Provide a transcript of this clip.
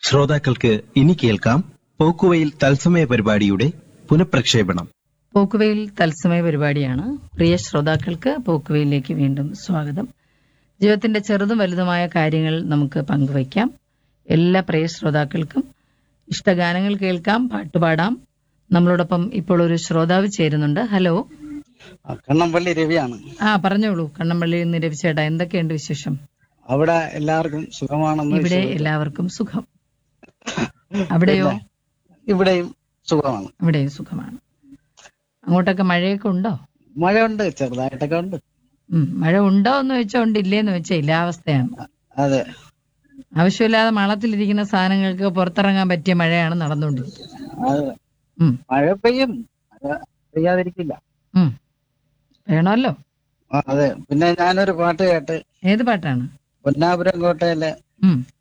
ശ്രോതാക്കൾക്ക് ഇനി കേൾക്കാം പോക്കുവയിൽ തത്സമയ പരിപാടിയുടെ പുനഃപ്രക്ഷേപണം പോക്കുവെയിൽ തത്സമയ പരിപാടിയാണ് പ്രിയ ശ്രോതാക്കൾക്ക് പോക്കുവെയിലേക്ക് വീണ്ടും സ്വാഗതം ജീവിതത്തിന്റെ ചെറുതും വലുതുമായ കാര്യങ്ങൾ നമുക്ക് പങ്കുവയ്ക്കാം എല്ലാ പ്രിയ ശ്രോതാക്കൾക്കും ഇഷ്ടഗാനങ്ങൾ കേൾക്കാം പാട്ടുപാടാം നമ്മളോടൊപ്പം ഇപ്പോൾ ഒരു ശ്രോതാവ് ചേരുന്നുണ്ട് ഹലോ ആ, കണ്ണമ്പള്ളി രവിയാണ് ആ പറഞ്ഞോളൂ കണ്ണമ്പള്ളിയിൽ നിന്ന് രവിച്ചേട്ടാ എന്തൊക്കെയുണ്ട് വിശേഷം അവിടെ എല്ലാവർക്കും സുഖമാണെന്ന് ഇവിടെ വിശ്വസിക്കുന്നു. എല്ലാവർക്കും സുഖം അവിടെയോ ഇവിടെയും സുഖമാണ് ഇവിടെയും സുഖമാണ് അങ്ങോട്ടൊക്കെ മഴയൊക്കെ ഉണ്ടോ മഴയുണ്ട് ചെറുതായിട്ടൊക്കെ ഉണ്ട് ഉം, മഴ ഉണ്ടോ എന്ന് വെച്ചാൽ ഉണ്ട് ഇല്ലേന്ന് വെച്ചാൽ ഇല്ല അവസ്ഥയാണ് അതെ ആവശ്യമില്ലാതെ മാളത്തിലിരിക്കുന്ന സാധനങ്ങൾക്ക് പുറത്തിറങ്ങാൻ പറ്റിയ മഴയാണ് നടന്നുകൊണ്ടിരിക്കുന്നത് അതെ ഉം, മഴ പെയ്യും മഴ പെയ്യാതിരിക്കില്ല ഉം. വേണമല്ലോ ആ, അതെ പിന്നെ ഞാനൊരു പാട്ട് കേട്ട് ഏത് പാട്ടാണ് പൊന്നാപുരം കോട്ടയിലെ ഉം,